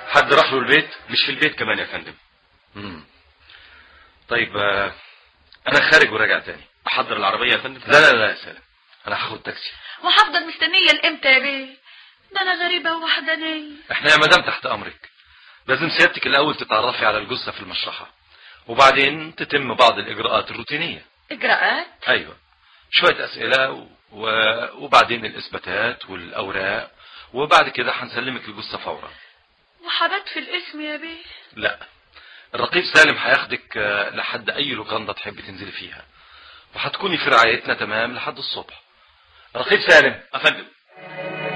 حد راح له البيت مش في البيت كمان يا فندم مم. طيب آه، انا خارج وراجع تاني احضر العربيه يا فندم لا لا لا يا سالم انا هاخد تاكسي وهفضل مستنية لامتى يا بيه ده انا غريبة ووحدانية احنا يا مدام تحت امرك لازم سيادتك الاول تتعرفي على الجثه في المشرحه وبعدين تتم بعض الاجراءات الروتينيه اجراءات ايوه شويه اسئله و... و- وبعدين الاثباتات والاوراق وبعد كده هنسلمك الجثه فورا وحبات في الاسم يا بيه لا الرقيب سالم هياخدك آه، لحد اي لوكاندا تحبي تنزلي فيها وهتكوني في رعايتنا تمام لحد الصبح رقيب سالم يا فندم